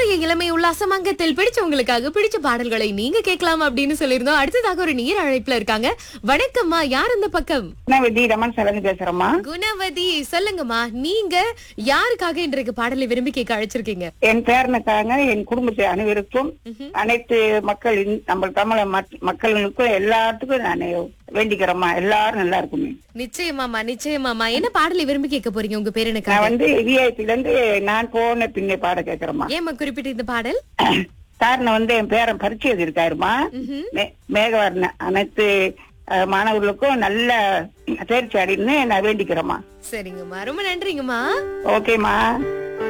இன்றைய இளமை உல்லாச மங்கத்தில் பிடிச்சவங்களுக்காக பிடிச்ச பாடல்களை நீங்க கேட்கலாம் அப்படின்னு சொல்லியிருந்தோம் அடுத்ததாக ஒரு நீர் அழைப்புல இருக்காங்க வணக்கம்மா யார் அந்த பக்கம் விதி ரமன் சலங்கு பேசுறேம்மா குணவதி சொல்லுங்கம்மா நீங்க யாருக்காக இன்றைக்கு பாடலை விரும்பி கேட்க அழைச்சிருக்கீங்க என் பேரனுக்காக என் குடும்பத்தை அனைவருக்கும் அனைத்து மக்களின் நம்ம தமிழ மக்- மக்களுக்கும் எல்லாத்துக்கும் நான் வேண்டிக்கிறேம்மா எல்லாரும் நல்லா இருக்குமே நிச்சயமாமா நிச்சயமாமா என்ன பாடலை விரும்பி கேட்க போறீங்க உங்க நான் பேரனுக்காக வந்து விஐபில இருந்து நான் போன பின்னே பாட கேக்குறேம்மா ஏமா குறிப்பிட்ட இந்த பாடல் காரணம் வந்து என் பேரன் பரிச்சை எழுதியிருக்காருமா மே- மேகவர்ண அனைத்து அஹ், மாணவர்களுக்கும் நல்ல தேர்ச்சி அடைன்னு நான் வேண்டிக்கிறேம்மா சரிங்கம்மா ரொம்ப நன்றிங்கம்மா ஓகேம்மா